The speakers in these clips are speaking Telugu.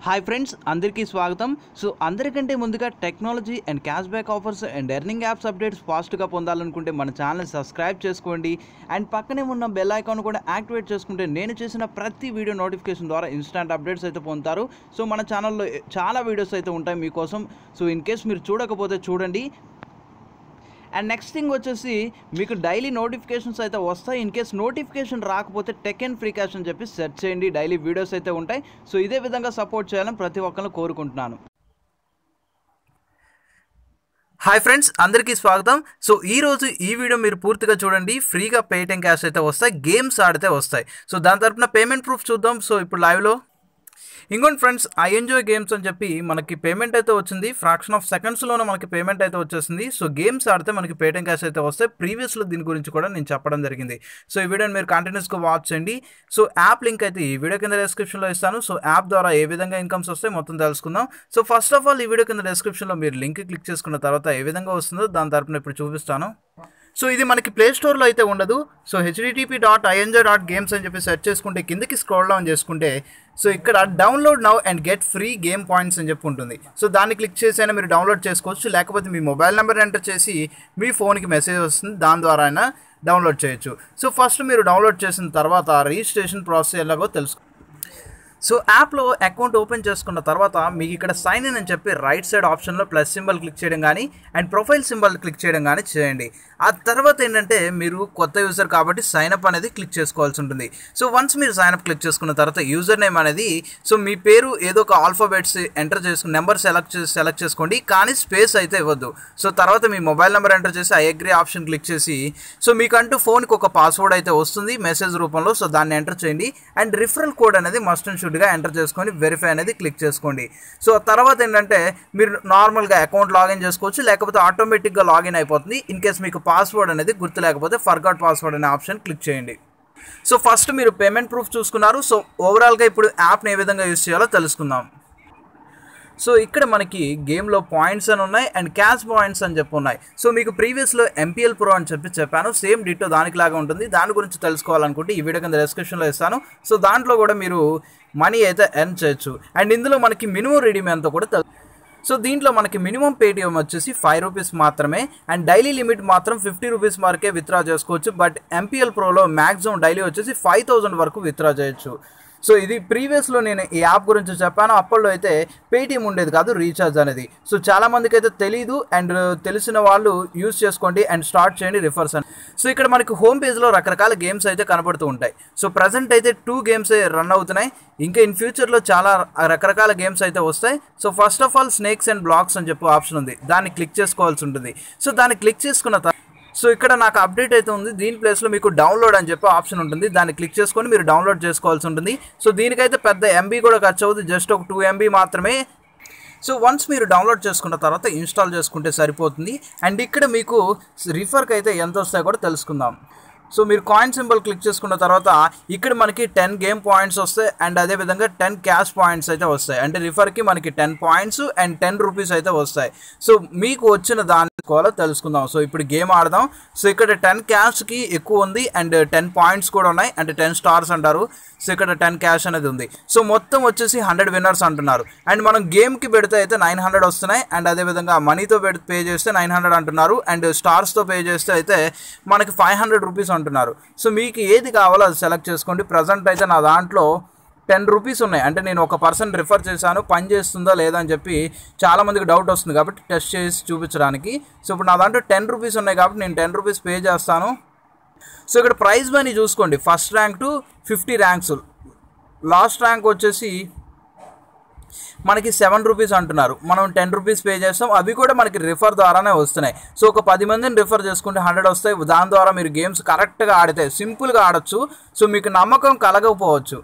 హాయ్ ఫ్రెండ్స్ అందరికీ స్వాగతం సో అందరికంటే ముందుగా technology and cash back offers and earning apps updates ఫాస్ట్గా పొందాలనుకుంటే మన ఛానల్ సబ్స్క్రైబ్ చేసుకోండి అండ్ పక్కనే ఉన్న బెల్ ఐకాన్ కూడా యాక్టివేట్ చేసుకుంటే నేను చేసిన ప్రతి వీడియో నోటిఫికేషన్ ద్వారా ఇన్స్టాంట్ అప్డేట్స్ అయితే పొందుతారు సో మన ఛానల్లో చాలా వీడియోస్ అయితే ఉంటాయి మీకోసం సో ఇన్ కేస్ మీరు చూడకపోతే చూడండి అండ్ నెక్స్ట్ థింగ్ వచ్చేసి మీకు డైలీ నోటిఫికేషన్స్ అయితే వస్తాయి ఇన్ కేస్ నోటిఫికేషన్ రాకపోతే టెక్ అండ్ ఫ్రీ క్యాష్ అని చెప్పి సెర్చ్ చేయండి డైలీ వీడియోస్ అయితే ఉంటాయి సో ఇదే విధంగా సపోర్ట్ చేయాలని ప్రతి ఒక్కరిని కోరుకుంటున్నాను హాయ్ ఫ్రెండ్స్ అందరికీ స్వాగతం సో ఈ రోజు ఈ వీడియో మీరు పూర్తిగా చూడండి ఫ్రీగా పేటిఎం క్యాష్ అయితే వస్తాయి గేమ్స్ ఆడితే వస్తాయి సో దాని తరపున పేమెంట్ ప్రూఫ్ చూద్దాం సో ఇప్పుడు లైవ్లో ఇంకోటి ఫ్రెండ్స్ ఐ ఎంజాయ్ గేమ్స్ అని చెప్పి మనకి పేమెంట్ అయితే వచ్చింది ఫ్రాక్షన్ ఆఫ్ సెకండ్స్లోనే మనకి పేమెంట్ అయితే వచ్చేసింది సో గేమ్స్ ఆడితే మనకి పేటిఎం క్యాష్ అయితే వస్తే ప్రీవియస్లో దీని గురించి కూడా నేను చెప్పడం జరిగింది సో ఈ వీడియోని మీరు కంటిన్యూస్గా వాచ్ చేయండి సో యాప్ లింక్ అయితే ఈ వీడియో కింద డిస్క్రిప్షన్లో ఇస్తాను సో యాప్ ద్వారా ఏ విధంగా ఇన్కమ్స్ వస్తాయి మొత్తం తెలుసుకుందాం సో ఫస్ట్ ఆఫ్ ఆల్ ఈ వీడియో కింద డిస్క్రిప్షన్లో మీరు లింక్ క్లిక్ చేసుకున్న తర్వాత ఏ విధంగా వస్తుందో దాని తరపున ఇప్పుడు చూపిస్తాను సో ఇది మనకి ప్లే స్టోర్లో అయితే ఉండదు so HDTP dot INJ dot games అని చెప్పి సెర్చ్ చేసుకుంటే కిందకి స్క్రోల్ డౌన్ చేసుకుంటే సో ఇక్కడ download now and get free game points అని చెప్పి ఉంటుంది సో దాన్ని క్లిక్ చేసి అయినా మీరు డౌన్లోడ్ చేసుకోవచ్చు లేకపోతే మీ మొబైల్ నెంబర్ ఎంటర్ చేసి మీ ఫోన్కి మెసేజ్ వస్తుంది దాని ద్వారా అయినా డౌన్లోడ్ చేయొచ్చు సో ఫస్ట్ మీరు డౌన్లోడ్ చేసిన తర్వాత రిజిస్ట్రేషన్ ప్రాసెస్ ఎలాగో తెలుసుకో సో యాప్లో అకౌంట్ ఓపెన్ చేసుకున్న తర్వాత మీకు ఇక్కడ సైన్ ఇన్ అని చెప్పి రైట్ సైడ్ ఆప్షన్లో ప్లస్ సింబల్ క్లిక్ చేయడం కానీ అండ్ ప్రొఫైల్ సింబల్ క్లిక్ చేయడం కానీ చేయండి ఆ తర్వాత ఏంటంటే మీరు కొత్త యూజర్ కాబట్టి సైన్ అప్ అనేది క్లిక్ చేసుకోవాల్సి ఉంటుంది సో వన్స్ మీరు సైన్ అప్ క్లిక్ చేసుకున్న తర్వాత యూజర్ నేమ్ అనేది సో మీ పేరు ఏదో ఒక ఆల్ఫాబెట్స్ ఎంటర్ చేసుకుని నెంబర్ సెలెక్ట్ చేసి సెలెక్ట్ చేసుకోండి కానీ స్పేస్ అయితే ఇవ్వద్దు సో తర్వాత మీ మొబైల్ నెంబర్ ఎంటర్ చేసి ఐ అగ్రీ ఆప్షన్ క్లిక్ చేసి సో మీకంటూ ఫోన్కి ఒక పాస్వర్డ్ అయితే వస్తుంది మెసేజ్ రూపంలో సో దాన్ని ఎంటర్ చేయండి అండ్ రిఫరల్ కోడ్ అనేది మస్ట్ అండ్ షుడ్గా ఎంటర్ చేసుకొని వెరిఫై అనేది క్లిక్ చేసుకోండి సో తర్వాత ఏంటంటే మీరు నార్మల్గా అకౌంట్ లాగిన్ చేసుకోవచ్చు లేకపోతే ఆటోమేటిక్గా లాగిన్ అయిపోతుంది ఇన్ కేస్ మీకు పాస్వర్డ్ అనేది గుర్తు లేకపోతే ఫర్గాట్ పాస్వర్డ్ అనే ఆప్షన్ క్లిక్ చేయండి సో ఫస్ట్ మీరు పేమెంట్ ప్రూఫ్ చూసుకున్నారు సో ఓవరాల్గా ఇప్పుడు యాప్ని ఏ విధంగా యూస్ చేయాలో తెలుసుకుందాం సో ఇక్కడ మనకి గేమ్లో పాయింట్స్ అని ఉన్నాయి అండ్ క్యాష్ పాయింట్స్ అని చెప్పి ఉన్నాయి సో మీకు ప్రీవియస్లో ఎంపీఎల్ ప్రో అని చెప్పి చెప్పాను సేమ్ డిటో దానికి లాగా ఉంటుంది దాని గురించి తెలుసుకోవాలనుకుంటే ఈ వీడియో కింద డిస్క్రిప్షన్లో ఇస్తాను సో దాంట్లో కూడా మీరు మనీ అయితే ఎర్న్ చేయొచ్చు అండ్ ఇందులో మనకి మినిమం రీడింగ్ ఎంతో కూడా తెలు సో దీంట్లో మనకి మినిమం పేటిఎం వచ్చేసి ఫైవ్ రూపీస్ మాత్రమే అండ్ డైలీ లిమిట్ మాత్రం ఫిఫ్టీ రూపీస్ వరకే విత్డ్రా చేసుకోవచ్చు బట్ ఎంపీఎల్ ప్రోలో మ్యాక్సిమం డైలీ వచ్చేసి ఫైవ్ థౌజండ్ వరకు విత్డ్రా చేయొచ్చు సో ఇది ప్రీవియస్లో నేను ఈ యాప్ గురించి చెప్పాను అప్పట్లో అయితే పేటీఎం ఉండేది కాదు రీఛార్జ్ అనేది సో చాలా మందికి అయితే తెలియదు అండ్ తెలిసిన వాళ్ళు యూస్ చేసుకోండి అండ్ స్టార్ట్ చేయండి రిఫర్స్ అని సో ఇక్కడ మనకి హోమ్ పేజ్లో రకరకాల గేమ్స్ అయితే కనబడుతూ ఉంటాయి సో ప్రజెంట్ అయితే టూ గేమ్స్ రన్ అవుతున్నాయి ఇంకా ఇన్ ఫ్యూచర్లో చాలా రకరకాల గేమ్స్ అయితే వస్తాయి so first of all snakes and blocks అని చెప్పి ఆప్షన్ ఉంది దాన్ని క్లిక్ చేసుకోవాల్సి ఉంటుంది సో దాన్ని క్లిక్ చేసుకున్న తర్వాత సో ఇక్కడ నాకు అప్డేట్ అయితే ఉంది దీని ప్లేస్లో మీకు డౌన్లోడ్ అని చెప్పి ఆప్షన్ ఉంటుంది దాన్ని క్లిక్ చేసుకొని మీరు డౌన్లోడ్ చేసుకోవాల్సి ఉంటుంది సో దీనికైతే పెద్ద ఎంబీ కూడా ఖర్చు అవుతుంది జస్ట్ ఒక టూ ఎంబీ మాత్రమే సో వన్స్ మీరు డౌన్లోడ్ చేసుకున్న తర్వాత ఇన్స్టాల్ చేసుకుంటే సరిపోతుంది అండ్ ఇక్కడ మీకు రిఫర్కి అయితే ఎంత వస్తాయో కూడా తెలుసుకుందాం సో మీరు కాయిన్ సింబల్ క్లిక్ చేసుకున్న తర్వాత ఇక్కడ మనకి టెన్ గేమ్ పాయింట్స్ వస్తాయి అండ్ అదేవిధంగా టెన్ క్యాష్ పాయింట్స్ అయితే వస్తాయి అంటే రిఫర్కి మనకి ten points and ten rupees అయితే వస్తాయి సో మీకు వచ్చిన దాని కోలో తెలుసుకుందాం సో ఇప్పుడు గేమ్ ఆడదాం సో ఇక్కడ టెన్ క్యాష్కి ఎక్కువ ఉంది అండ్ టెన్ పాయింట్స్ కూడా ఉన్నాయి అంటే టెన్ స్టార్స్ అంటారు సో ఇక్కడ టెన్ క్యాష్ అనేది ఉంది సో మొత్తం వచ్చేసి హండ్రెడ్ విన్నర్స్ అంటున్నారు అండ్ మనం గేమ్కి పెడితే అయితే నైన్ హండ్రెడ్ వస్తున్నాయి అండ్ అదేవిధంగా మనీతో పెడి పే చేస్తే నైన్ హండ్రెడ్ అంటున్నారు అండ్ స్టార్స్తో పే చేస్తే అయితే మనకి ఫైవ్ హండ్రెడ్ రూపీస్ అంటున్నారు సో మీకు ఏది కావాలో అది సెలెక్ట్ చేసుకోండి ప్రజెంట్ అయితే నా దాంట్లో టెన్ రూపీస్ ఉన్నాయి అంటే నేను ఒక పర్సన్ రిఫర్ చేశాను పని చేస్తుందా లేదా అని చెప్పి చాలామందికి డౌట్ వస్తుంది కాబట్టి టెస్ట్ చేసి చూపించడానికి సో ఇప్పుడు నా దాంట్లో టెన్ రూపీస్ ఉన్నాయి కాబట్టి నేను టెన్ రూపీస్ పే చేస్తాను సో ఇక్కడ ప్రైజ్ మనీ చూసుకోండి first rank to fifty ranks last rank వచ్చేసి మనకి సెవెన్ రూపీస్ అంటున్నారు మనం టెన్ రూపీస్ పే చేస్తాం అవి కూడా మనకి రిఫర్ ద్వారానే వస్తున్నాయి సో ఒక పది మందిని రిఫర్ చేసుకుంటే హండ్రెడ్ వస్తాయి దాని ద్వారా మీరు గేమ్స్ కరెక్ట్గా ఆడితే సింపుల్గా ఆడొచ్చు సో మీకు నమ్మకం కలగకపోవచ్చు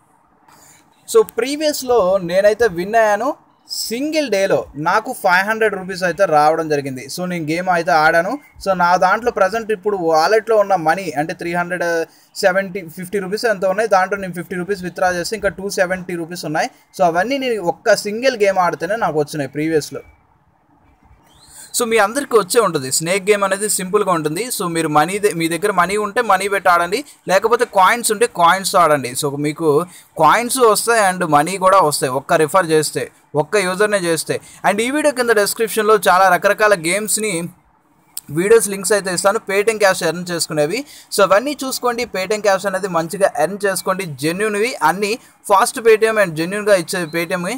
సో ప్రీవియస్లో నేనైతే విన్ అయ్యాను సింగిల్ డేలో నాకు ఫైవ్ హండ్రెడ్ రూపీస్ అయితే రావడం జరిగింది సో నేను గేమ్ అయితే ఆడాను సో నా దాంట్లో ప్రజెంట్ ఇప్పుడు వాలెట్లో ఉన్న మనీ అంటే three hundred seventy fifty rupees ఎంత ఉన్నాయి దాంట్లో నేను ఫిఫ్టీ రూపీస్ విత్డ్రా చేస్తే ఇంకా టూ సెవెంటీ రూపీస్ ఉన్నాయి సో అవన్నీ నేను ఒక్క సింగిల్ గేమ్ ఆడితేనే నాకు వచ్చినాయి ప్రీవియస్లో సో మీ అందరికీ వచ్చే ఉంటుంది స్నేక్ గేమ్ అనేది సింపుల్గా ఉంటుంది సో మీరు మనీ మీ దగ్గర మనీ ఉంటే మనీ పెట్టి ఆడండి లేకపోతే కాయిన్స్ ఉంటే కాయిన్స్ ఆడండి సో మీకు కాయిన్స్ వస్తాయి అండ్ మనీ కూడా వస్తాయి ఒక్క రిఫర్ చేస్తే ఒక్క యూజర్నే చేస్తే అండ్ ఈ వీడియో కింద డిస్క్రిప్షన్లో చాలా రకరకాల గేమ్స్ని వీడియోస్ లింక్స్ అయితే ఇస్తాను పేటిఎం క్యాష్ ఎర్న్ చేసుకునేవి సో అవన్నీ చూసుకోండి పేటిఎం క్యాష్ అనేది మంచిగా ఎర్న్ చేసుకోండి జెన్యున్వి అన్నీ ఫాస్ట్ పేటిఎం అండ్ జెన్యున్గా ఇచ్చేవి పేటిఎంవి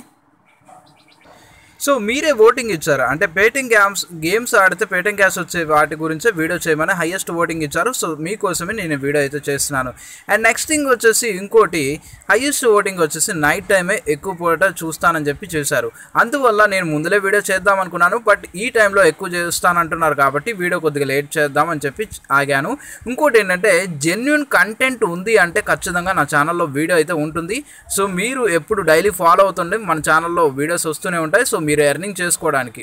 సో మీరే ఓటింగ్ ఇచ్చారు అంటే పేటింగ్ గేమ్స్ గేమ్స్ ఆడితే పేటింగ్ క్యాష్ వచ్చే వాటి గురించే వీడియో చేయమని హైయెస్ట్ ఓటింగ్ ఇచ్చారు సో మీకోసమే నేను వీడియో అయితే చేస్తున్నాను అండ్ నెక్స్ట్ థింగ్ వచ్చేసి ఇంకోటి హైయెస్ట్ ఓటింగ్ వచ్చేసి నైట్ టైమే ఎక్కువ పూట చూస్తానని చెప్పి చేశారు అందువల్ల నేను ముందులే వీడియో చేద్దాం అనుకున్నాను బట్ ఈ టైంలో ఎక్కువ చేస్తానంటున్నారు కాబట్టి వీడియో కొద్దిగా లేట్ చేద్దామని చెప్పి ఆగాను ఇంకోటి ఏంటంటే జెన్యున్ కంటెంట్ ఉంది అంటే ఖచ్చితంగా నా ఛానల్లో వీడియో అయితే ఉంటుంది సో మీరు ఎప్పుడు డైలీ ఫాలో అవుతుండే మన ఛానల్లో వీడియోస్ వస్తూనే ఉంటాయి సో మీరు ఎర్నింగ్ చేసుకోవడానికి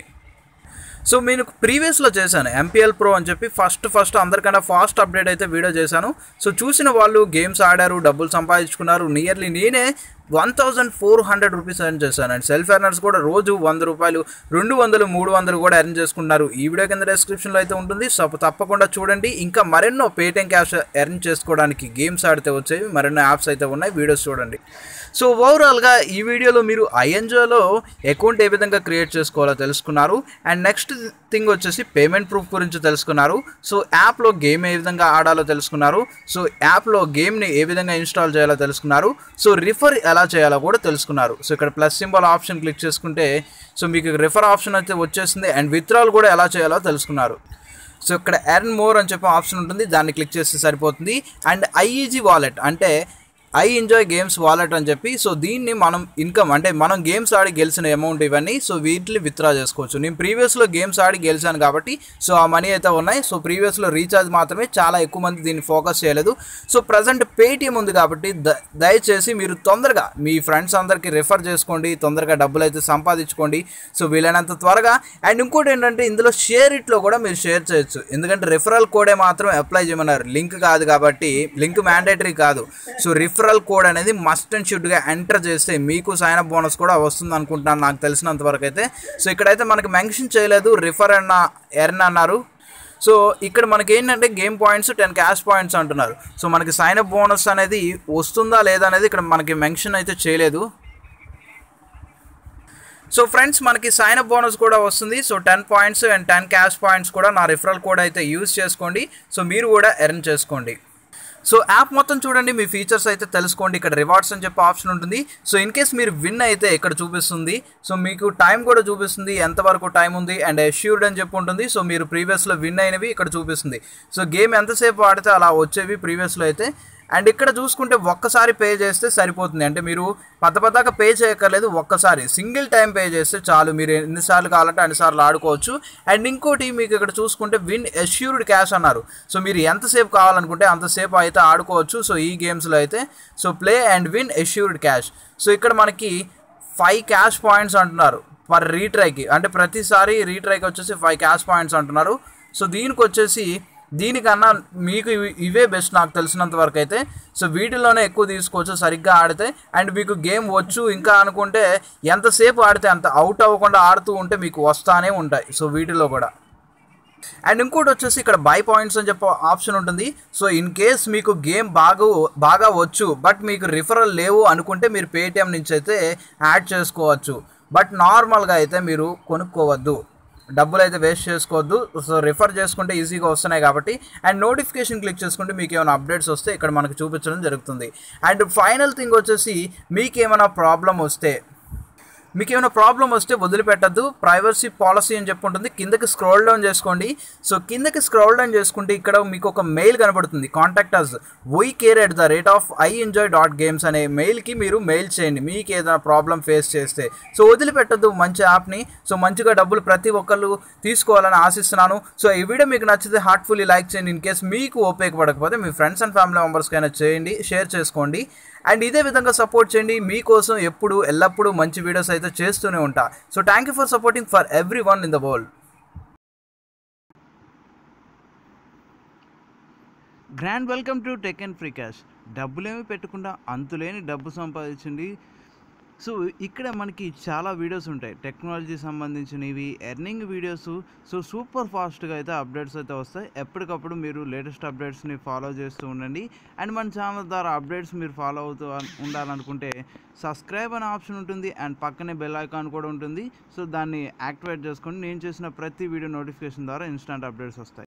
సో నేను ప్రీవియస్లో చేశాను ఎంపీఎల్ ప్రో అని చెప్పి ఫస్ట్ ఫస్ట్ అందరికన్నా ఫాస్ట్ అప్డేట్ అయితే వీడియో చేశాను సో చూసిన వాళ్ళు గేమ్స్ ఆడారు డబ్బులు సంపాదించుకున్నారు నియర్లీ నేనే one thousand four hundred rupees earn చేశాను అండ్ సెల్ఫ్ ఎర్నర్స్ కూడా రోజు వంద రూపాయలు రెండు వందలు మూడు వందలు కూడా ఎర్న్ చేసుకున్నారు ఈ వీడియో కింద డిస్క్రిప్షన్లో అయితే ఉంటుంది సో తప్పకుండా చూడండి ఇంకా మరెన్నో పేటిఎం క్యాష్ ఎర్న్ చేసుకోవడానికి గేమ్స్ ఆడితే వచ్చేవి మరెన్నో యాప్స్ అయితే ఉన్నాయి వీడియోస్ చూడండి సో ఓవరాల్గా ఈ వీడియోలో మీరు ఐఎన్జిఓలో అకౌంట్ ఏ విధంగా క్రియేట్ చేసుకోవాలో తెలుసుకున్నారు అండ్ నెక్స్ట్ థింగ్ వచ్చేసి పేమెంట్ ప్రూఫ్ గురించి తెలుసుకున్నారు సో యాప్లో గేమ్ ఏ విధంగా ఆడాలో తెలుసుకున్నారు సో యాప్లో గేమ్ని ఏ విధంగా ఇన్స్టాల్ చేయాలో తెలుసుకున్నారు సో రిఫర్ ఎలా చేయాలో కూడా తెలుసుకున్నారు సో ఇక్కడ ప్లస్ సింబల్ ఆప్షన్ క్లిక్ చేసుకుంటే సో మీకు రిఫర్ ఆప్షన్ అయితే వచ్చేసింది అండ్ విత్డ్రాల్ కూడా ఎలా చేయాలో తెలుసుకున్నారు సో ఇక్కడ ఎర్న్ మోర్ అని చెప్పి ఆప్షన్ ఉంటుంది దాన్ని క్లిక్ చేస్తే సరిపోతుంది అండ్ ఐఈజీ వాలెట్ అంటే ఐ ఎంజాయ్ గేమ్స్ వాలెట్ అని చెప్పి సో దీన్ని మనం ఇన్కమ్ అంటే మనం గేమ్స్ ఆడి గెలిచిన అమౌంట్ ఇవన్నీ సో వీటిని విత్డ్రా చేసుకోవచ్చు నేను ప్రీవియస్లో గేమ్స్ ఆడి గెలిచాను కాబట్టి సో ఆ మనీ అయితే ఉన్నాయి సో ప్రీవియస్లో రీఛార్జ్ మాత్రమే చాలా ఎక్కువ మంది దీన్ని ఫోకస్ చేయలేదు సో ప్రజెంట్ పేటిఎం ఉంది కాబట్టి ద దయచేసి మీరు తొందరగా మీ ఫ్రెండ్స్ అందరికీ రిఫర్ చేసుకోండి తొందరగా డబ్బులు అయితే సంపాదించుకోండి సో వీలైనంత త్వరగా అండ్ ఇంకోటి ఏంటంటే ఇందులో షేర్ ఇట్లో కూడా మీరు షేర్ చేయొచ్చు ఎందుకంటే రిఫరల్ కోడే మాత్రం అప్లై చేయమన్నారు లింక్ కాదు కాబట్టి లింక్ మ్యాండేటరీ కాదు సో రిఫర్ రిఫరల్ కోడ్ అనేది మస్ట్ అండ్ షుడ్గా ఎంటర్ చేస్తే మీకు సైన్ అప్ బోనస్ కూడా వస్తుంది అనుకుంటున్నాను నాకు తెలిసినంత వరకు అయితే సో ఇక్కడైతే మనకి మెన్షన్ చేయలేదు రిఫర్ అన్న ఎర్న్ అన్నారు సో ఇక్కడ మనకి ఏంటంటే game points ten cash points అంటున్నారు సో మనకి సైన్ అప్ బోనస్ అనేది వస్తుందా లేదా అనేది ఇక్కడ మనకి మెన్షన్ అయితే చేయలేదు సో ఫ్రెండ్స్ మనకి సైన్ అప్ బోనస్ కూడా వస్తుంది so ten points and ten cash points కూడా నా రిఫరల్ కోడ్ అయితే యూజ్ చేసుకోండి సో మీరు కూడా ఎర్న్ చేసుకోండి సో యాప్ మొత్తం చూడండి మీ ఫీచర్స్ అయితే తెలుసుకోండి ఇక్కడ రివార్డ్స్ అని చెప్పి ఆప్షన్ ఉంటుంది సో ఇన్ కేస్ మీరు విన్ అయితే ఇక్కడ చూపిస్తుంది సో మీకు టైం కూడా చూపిస్తుంది ఎంతవరకు టైం ఉంది అండ్ అష్యూర్డ్ అని చెప్పి ఉంటుంది సో మీరు ప్రీవియస్లో విన్ అయినవి ఇక్కడ చూపిస్తుంది సో గేమ్ ఎంతసేపు ఆడితే అలా వచ్చేవి ప్రీవియస్లో అయితే అండ్ ఇక్కడ చూసుకుంటే ఒక్కసారి పే చేస్తే సరిపోతుంది అంటే మీరు పద్ద పద్దాక పే చేయక్కర్లేదు ఒక్కసారి సింగిల్ టైం పే చేస్తే చాలు మీరు ఎన్నిసార్లు కావాలంటే అన్నిసార్లు ఆడుకోవచ్చు అండ్ ఇంకోటి మీకు ఇక్కడ చూసుకుంటే విన్ అష్యూర్డ్ క్యాష్ అన్నారు సో మీరు ఎంతసేపు కావాలనుకుంటే అంతసేపు అయితే ఆడుకోవచ్చు సో ఈ గేమ్స్లో అయితే so play and win assured cash so ఇక్కడ మనకి ఫైవ్ క్యాష్ పాయింట్స్ అంటున్నారు పర్ రీట్రైకి అంటే ప్రతిసారి రీట్రైకి వచ్చేసి ఫైవ్ క్యాష్ పాయింట్స్ అంటున్నారు సో దీనికి వచ్చేసి దీనికన్నా మీకు ఇవి- ఇవే బెస్ట్ నాకు తెలిసినంత వరకు అయితే సో వీటిలోనే ఎక్కువ తీసుకోవచ్చు సరిగ్గా ఆడితే అండ్ మీకు గేమ్ వచ్చు ఇంకా అనుకుంటే ఎంతసేపు ఆడితే అంత అవుట్ అవ్వకుండా ఆడుతూ ఉంటే మీకు వస్తానే ఉంటాయి సో వీటిలో కూడా అండ్ ఇంకోటి వచ్చేసి ఇక్కడ బై పాయింట్స్ అని చెప్పి ఆప్షన్ ఉంటుంది సో ఇన్ కేస్ మీకు గేమ్ బాగా బాగా వచ్చు బట్ మీకు రిఫరల్ లేవు అనుకుంటే మీరు పేటిఎం నుంచి అయితే యాడ్ చేసుకోవచ్చు బట్ నార్మల్గా అయితే మీరు కొనుక్కోవద్దు డబ్బులు అయితే వేస్ట్ చేసుకోవద్దు సో రిఫర్ చేసుకుంటే ఈజీగా వస్తున్నాయి కాబట్టి అండ్ నోటిఫికేషన్ క్లిక్ చేసుకుంటే మీకు ఏమైనా అప్డేట్స్ వస్తే ఇక్కడ మనకు చూపించడం జరుగుతుంది అండ్ ఫైనల్ థింగ్ వచ్చేసి మీకు ఏమైనా ప్రాబ్లం వస్తే మీకు ఏమైనా ప్రాబ్లం వస్తే వదిలిపెట్టద్దు ప్రైవసీ పాలసీ అని చెప్పి ఉంటుంది కిందకి స్క్రోల్ డౌన్ చేసుకోండి సో కిందకి స్క్రోల్ డౌన్ చేసుకుంటే ఇక్కడ మీకు ఒక మెయిల్ కనబడుతుంది contact us we care at the rate of I enjoy dot games అనే మెయిల్కి మీరు మెయిల్ చేయండి మీకు ఏదైనా ప్రాబ్లం ఫేస్ చేస్తే సో వదిలిపెట్టద్దు మంచి యాప్ని సో మంచిగా డబ్బులు ప్రతి ఒక్కళ్ళు తీసుకోవాలని ఆశిస్తున్నాను సో ఈ వీడియో మీకు నచ్చితే హార్ట్ఫుల్లీ లైక్ చేయండి ఇన్ కేస్ మీకు ఉపయోగపడకపోతే మీ ఫ్రెండ్స్ అండ్ ఫ్యామిలీ మెంబర్స్కైనా చేయండి షేర్ చేసుకోండి అండ్ ఇదే విధంగా సపోర్ట్ చేయండి మీకోసం ఎప్పుడు ఎల్లప్పుడూ మంచి వీడియోస్ అయితే చేస్తూనే ఉంటా so thank you for supporting for everyone in the world grand welcome to tech and free cash డబ్బులేమి పెట్టకుండా అంతులేని డబ్బు సంపాదించండి సో ఇక్కడ మనకి చాలా వీడియోస్ ఉంటాయి టెక్నాలజీ సంబంధించినవి ఎర్నింగ్ వీడియోస్ సో సూపర్ ఫాస్ట్గా అయితే అప్డేట్స్ అయితే వస్తాయి ఎప్పటికప్పుడు మీరు లేటెస్ట్ అప్డేట్స్ని ఫాలో చేస్తూ ఉండండి అండ్ మన ఛానల్ ద్వారా అప్డేట్స్ మీరు ఫాలో అవుతూ అన్- ఉండాలనుకుంటే సబ్స్క్రైబ్ అనే ఆప్షన్ ఉంటుంది అండ్ పక్కనే బెల్ ఐకాన్ కూడా ఉంటుంది సో దాన్ని యాక్టివేట్ చేసుకొని నేను చేసిన ప్రతి వీడియో నోటిఫికేషన్ ద్వారా ఇన్స్టాంట్ అప్డేట్స్ వస్తాయి